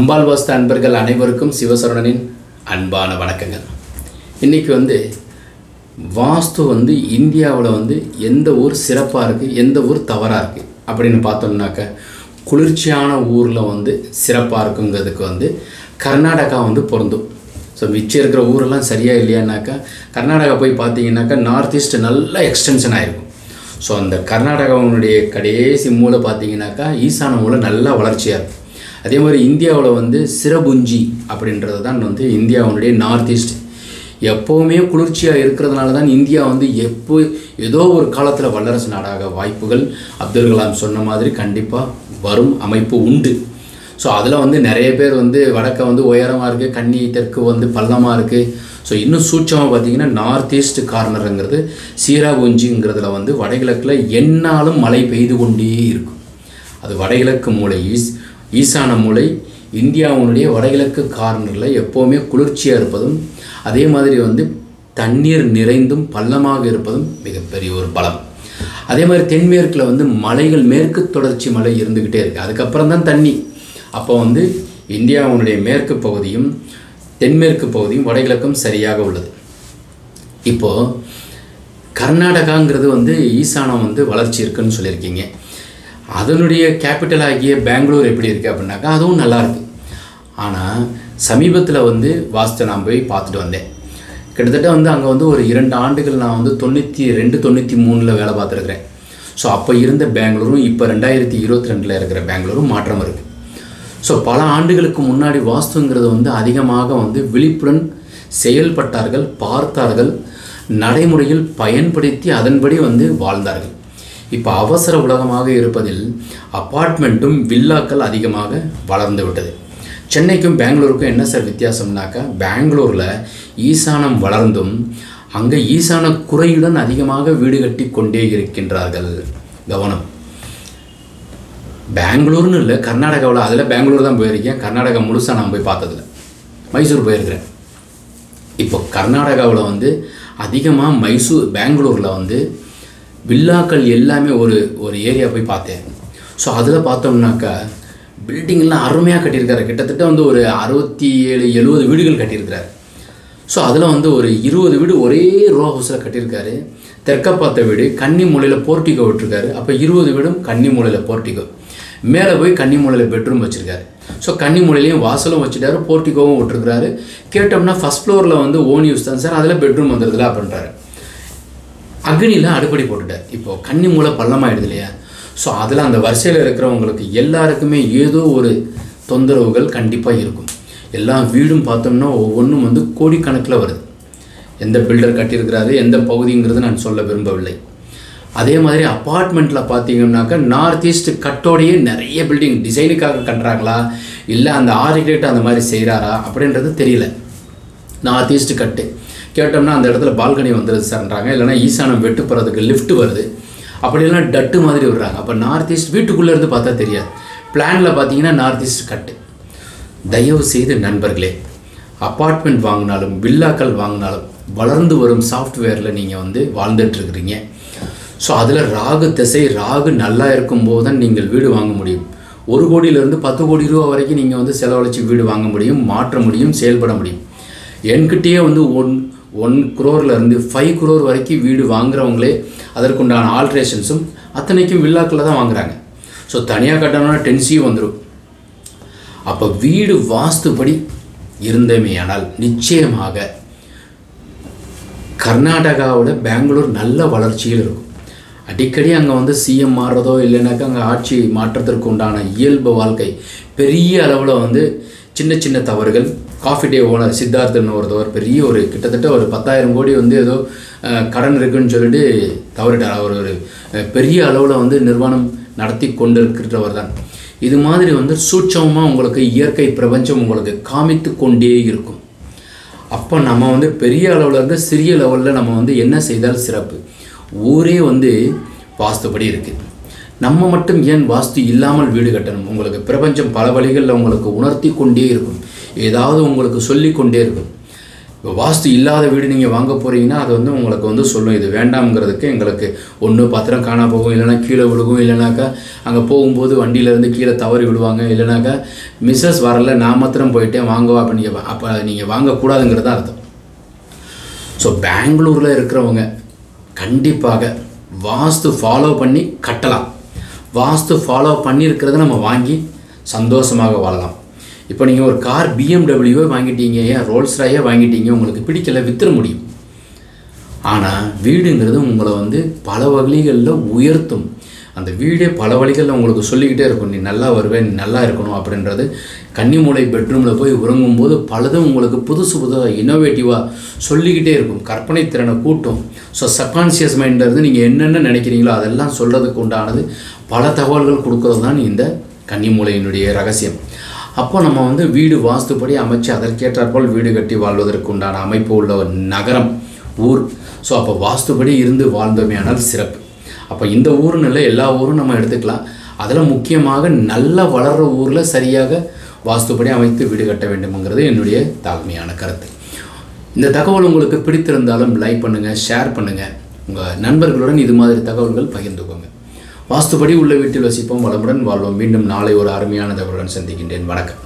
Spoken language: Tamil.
அம்பாள் வாஸ்து அன்பர்கள் அனைவருக்கும் சிவசரணனின் அன்பான வணக்கங்கள் இன்றைக்கி வந்து வாஸ்து வந்து இந்தியாவில் வந்து எந்த ஊர் சிறப்பாக இருக்குது எந்த ஊர் தவறாக இருக்குது அப்படின்னு பார்த்தோம்னாக்க குளிர்ச்சியான ஊரில் வந்து சிறப்பாக இருக்குங்கிறதுக்கு வந்து கர்நாடகா வந்து பொருந்தும் ஸோ மிச்சம் இருக்கிற ஊரெல்லாம் சரியாக இல்லையானாக்கா கர்நாடகா போய் பார்த்தீங்கன்னாக்கா நார்த் ஈஸ்ட் நல்லா எக்ஸ்டென்ஷன் ஆகிருக்கும் ஸோ அந்த கர்நாடகாவினுடைய கடைசி மூலை பார்த்தீங்கன்னாக்கா ஈசான மூலை நல்லா வளர்ச்சியாக இருக்கும் அதே மாதிரி இந்தியாவில் வந்து சிரபுஞ்சி அப்படின்றது தான் வந்து இந்தியாவுடைய நார்த் ஈஸ்ட் எப்போவுமே குளிர்ச்சியாக இருக்கிறதுனால தான் இந்தியா வந்து எப்போ ஏதோ ஒரு காலத்தில் வல்லரசு நாடாக வாய்ப்புகள் அப்துல் கலாம் சொன்ன மாதிரி கண்டிப்பாக வரும் அமைப்பு உண்டு ஸோ அதில் வந்து நிறைய பேர் வந்து வடக்க வந்து உயரமாக இருக்குது கன்னி தெற்கு வந்து பள்ளமாக இருக்குது ஸோ இன்னும் சூட்சமாக பார்த்தீங்கன்னா நார்த் ஈஸ்ட் கார்னருங்கிறது சீராபுஞ்சிங்கிறதுல வந்து வடகிழக்கில் எந்நாளும் மழை பெய்து கொண்டே இருக்கும் அது வடகிழக்கு மூலை ஈஸ் ஈசான மூலை இந்தியாவுடைய வடகிழக்கு கார்னரில் எப்போவுமே குளிர்ச்சியாக இருப்பதும் அதே மாதிரி வந்து தண்ணீர் நிறைந்தும் பள்ளமாக இருப்பதும் மிகப்பெரிய ஒரு பலம் அதே மாதிரி தென்மேற்கில் வந்து மலைகள் மேற்கு தொடர்ச்சி மலை இருந்துக்கிட்டே இருக்குது அதுக்கப்புறம் தான் தண்ணி அப்போ வந்து இந்தியாவுடைய மேற்கு பகுதியும் தென்மேற்கு பகுதியும் வடகிழக்கும் சரியாக உள்ளது இப்போது கர்நாடகாங்கிறது வந்து ஈசானம் வந்து வளர்ச்சி இருக்குன்னு சொல்லியிருக்கீங்க அதனுடைய கேபிட்டல் ஆகிய பெங்களூர் எப்படி இருக்குது அப்படின்னாக்கா அதுவும் நல்லா இருக்கு ஆனால் சமீபத்தில் வந்து வாஸ்து நான் போய் பார்த்துட்டு வந்தேன் கிட்டத்தட்ட வந்து அங்கே வந்து ஒரு இரண்டு ஆண்டுகள் நான் வந்து தொண்ணூற்றி ரெண்டு தொண்ணூற்றி மூணில் வேலை பார்த்துருக்குறேன் ஸோ அப்போ இருந்த பெங்களூரும் இப்போ ரெண்டாயிரத்தி இருபத்தி ரெண்டில் இருக்கிற பெங்களூரும் மாற்றம் இருக்குது ஸோ பல ஆண்டுகளுக்கு முன்னாடி வாஸ்துங்கிறது வந்து அதிகமாக வந்து விழிப்புடன் செயல்பட்டார்கள் பார்த்தார்கள் நடைமுறையில் பயன்படுத்தி அதன்படி வந்து வாழ்ந்தார்கள் இப்போ அவசர உலகமாக இருப்பதில் அப்பார்ட்மெண்ட்டும் வில்லாக்கள் அதிகமாக வளர்ந்து விட்டது சென்னைக்கும் பெங்களூருக்கும் என்ன சார் வித்தியாசம்னாக்கா பெங்களூரில் ஈசானம் வளர்ந்தும் அங்கே ஈசான குறையுடன் அதிகமாக வீடு கட்டி கொண்டே இருக்கின்றார்கள் கவனம் பெங்களூர்னு இல்லை கர்நாடகாவில் அதில் பெங்களூர் தான் போயிருக்கேன் கர்நாடகா முழுசாக நான் போய் பார்த்ததில்ல மைசூர் போயிருக்கிறேன் இப்போ கர்நாடகாவில் வந்து அதிகமாக மைசூர் பெங்களூரில் வந்து வில்லாக்கள் எல்லாமே ஒரு ஒரு ஏரியா போய் பார்த்தேன் ஸோ அதில் பார்த்தோம்னாக்கா பில்டிங்லாம் அருமையாக கட்டியிருக்காரு கிட்டத்தட்ட வந்து ஒரு அறுபத்தி ஏழு எழுபது வீடுகள் கட்டியிருக்கிறாரு ஸோ அதில் வந்து ஒரு இருபது வீடு ஒரே ரோ ஹவுஸில் கட்டியிருக்காரு தெற்க பார்த்த வீடு கன்னி மூலையில் போர்ட்டிகோ விட்டுருக்காரு அப்போ இருபது வீடும் கன்னி மூலையில் போர்ட்டிகோ மேலே போய் கன்னி மூலையில் பெட்ரூம் வச்சுருக்காரு ஸோ கன்னி மூலையிலையும் வாசலும் வச்சுட்டாரு போர்ட்டிகோவும் விட்டுருக்காரு கேட்டோம்னா ஃபஸ்ட் ஃப்ளோரில் வந்து ஓன் யூஸ் தான் சார் அதில் பெட்ரூம் வந்துடுதுல அப்படின்றாரு அக்னியில் அடுப்படி போட்டுட்டார் இப்போது கன்னி மூலை பள்ளமாயிடுது இல்லையா ஸோ அதில் அந்த வரிசையில் இருக்கிறவங்களுக்கு எல்லாருக்குமே ஏதோ ஒரு தொந்தரவுகள் கண்டிப்பாக இருக்கும் எல்லா வீடும் பார்த்தோம்னா ஒவ்வொன்றும் வந்து கோடிக்கணக்கில் வருது எந்த பில்டர் கட்டியிருக்கிறாரு எந்த பகுதிங்கிறது நான் சொல்ல விரும்பவில்லை அதே மாதிரி அப்பார்ட்மெண்ட்டில் பார்த்தீங்கன்னாக்கா நார்த் ஈஸ்ட் கட்டோடையே நிறைய பில்டிங் டிசைனுக்காக கட்டுறாங்களா இல்லை அந்த ஆர்கிடெக்ட் அந்த மாதிரி செய்கிறாரா அப்படின்றது தெரியல நார்த் ஈஸ்ட் கட்டு கேட்டோம்னா அந்த இடத்துல பால்கனி வந்துடுது சார்ன்றாங்க இல்லைனா ஈசானம் வெட்டு போகிறதுக்கு லிஃப்ட் வருது அப்படி இல்லைனா டட்டு மாதிரி விடுறாங்க அப்போ நார்த் ஈஸ்ட் வீட்டுக்குள்ளே இருந்து பார்த்தா தெரியாது பிளானில் பார்த்தீங்கன்னா நார்த் ஈஸ்ட் கட்டு தயவு செய்து நண்பர்களே அப்பார்ட்மெண்ட் வாங்கினாலும் வில்லாக்கள் வாங்கினாலும் வளர்ந்து வரும் சாஃப்ட்வேரில் நீங்கள் வந்து வாழ்ந்துட்டுருக்குறீங்க ஸோ அதில் ராகு திசை ராகு நல்லா இருக்கும்போது தான் நீங்கள் வீடு வாங்க முடியும் ஒரு கோடியிலேருந்து பத்து கோடி ரூபா வரைக்கும் நீங்கள் வந்து செலவழித்து வீடு வாங்க முடியும் மாற்ற முடியும் செயல்பட முடியும் என்கிட்டயே வந்து ஒன் ஒன் குரோர்லேருந்து ஃபைவ் குரோர் வரைக்கும் வீடு வாங்குறவங்களே அதற்குண்டான ஆல்ட்ரேஷன்ஸும் அத்தனைக்கும் வில்லாக்களில் தான் வாங்குறாங்க ஸோ தனியாக கட்டணும்னா டென்சியும் வந்துடும் அப்போ வீடு வாஸ்துபடி இருந்தமையானால் நிச்சயமாக கர்நாடகாவோட பெங்களூர் நல்ல வளர்ச்சியில் இருக்கும் அடிக்கடி அங்கே வந்து சிஎம் மாறுறதோ இல்லைனாக்கா அங்கே ஆட்சி மாற்றத்திற்கு உண்டான இயல்பு வாழ்க்கை பெரிய அளவில் வந்து சின்ன சின்ன தவறுகள் காஃபி டே ஓனர் சித்தார்த்தன் ஒருத்தவர் பெரிய ஒரு கிட்டத்தட்ட ஒரு பத்தாயிரம் கோடி வந்து ஏதோ கடன் இருக்குன்னு சொல்லிட்டு தவறிட்டார் அவர் ஒரு பெரிய அளவில் வந்து நிர்வாணம் நடத்தி கொண்டு இருக்கிறவர் தான் இது மாதிரி வந்து சூட்சமாக உங்களுக்கு இயற்கை பிரபஞ்சம் உங்களுக்கு காமித்து கொண்டே இருக்கும் அப்போ நம்ம வந்து பெரிய அளவில் இருந்து சிறிய லெவலில் நம்ம வந்து என்ன செய்தால் சிறப்பு ஊரே வந்து வாஸ்துபடி இருக்குது நம்ம மட்டும் ஏன் வாஸ்து இல்லாமல் வீடு கட்டணும் உங்களுக்கு பிரபஞ்சம் பல வழிகளில் உங்களுக்கு உணர்த்தி கொண்டே இருக்கும் ஏதாவது உங்களுக்கு சொல்லி கொண்டே இருக்கும் இப்போ வாஸ்து இல்லாத வீடு நீங்கள் வாங்க போகிறீங்கன்னா அது வந்து உங்களுக்கு வந்து சொல்லும் இது வேண்டாம்ங்கிறதுக்கு எங்களுக்கு ஒன்று பத்திரம் காணா போகும் இல்லைனா கீழே விழுகும் இல்லைனாக்கா அங்கே போகும்போது வண்டியிலேருந்து கீழே தவறி விழுவாங்க இல்லைனாக்கா மிஸ்ஸஸ் வரல நான் மாத்திரம் போயிட்டேன் வாங்கவா அப்போ நீங்கள் அப்போ நீங்கள் வாங்கக்கூடாதுங்கிறது தான் அர்த்தம் ஸோ பெங்களூரில் இருக்கிறவங்க கண்டிப்பாக வாஸ்து ஃபாலோ பண்ணி கட்டலாம் வாஸ்து ஃபாலோ பண்ணியிருக்கிறத நம்ம வாங்கி சந்தோஷமாக வாழலாம் இப்போ நீங்கள் ஒரு கார் பிஎம்டபிள்யூவே வாங்கிட்டீங்க ஏன் ரோல்ஸ் ராயே வாங்கிட்டீங்க உங்களுக்கு பிடிக்கல வித்துற முடியும் ஆனால் வீடுங்கிறது உங்களை வந்து பல வழிகளில் உயர்த்தும் அந்த வீடே பல வழிகளில் உங்களுக்கு சொல்லிக்கிட்டே இருக்கும் நீ நல்லா வருவேன் நீ நல்லா இருக்கணும் அப்படின்றது கன்னிமூலை பெட்ரூமில் போய் உறங்கும்போது பலதும் உங்களுக்கு புதுசு புதுசாக இன்னோவேட்டிவாக சொல்லிக்கிட்டே இருக்கும் கற்பனை திறனை கூட்டும் ஸோ சப்கான்சியஸ் மைண்ட்லேருந்து நீங்கள் என்னென்ன நினைக்கிறீங்களோ அதெல்லாம் சொல்கிறதுக்கு உண்டானது பல தகவல்கள் கொடுக்கறது தான் இந்த கன்னிமூலையினுடைய ரகசியம் அப்போ நம்ம வந்து வீடு வாஸ்துப்படி அமைச்சு அதற்கேற்றாற்போல் வீடு கட்டி வாழ்வதற்கு உண்டான அமைப்பு உள்ள ஒரு நகரம் ஊர் ஸோ அப்போ வாஸ்துப்படி இருந்து வாழ்ந்தோமேயானால் சிறப்பு அப்போ இந்த ஊருன்னு இல்லை எல்லா ஊரும் நம்ம எடுத்துக்கலாம் அதில் முக்கியமாக நல்லா வளர்கிற ஊரில் சரியாக வாஸ்துப்படி அமைத்து வீடு கட்ட வேண்டும்ங்கிறது என்னுடைய தாழ்மையான கருத்து இந்த தகவல் உங்களுக்கு பிடித்திருந்தாலும் லைக் பண்ணுங்கள் ஷேர் பண்ணுங்கள் உங்கள் நண்பர்களுடன் இது மாதிரி தகவல்கள் பகிர்ந்துக்கோங்க வாஸ்துபடி உள்ள வீட்டில் வசிப்போம் வளமுடன் வாழ்வோம் மீண்டும் நாளை ஒரு அருமையான தகவலுடன் சந்திக்கின்றேன் வணக்கம்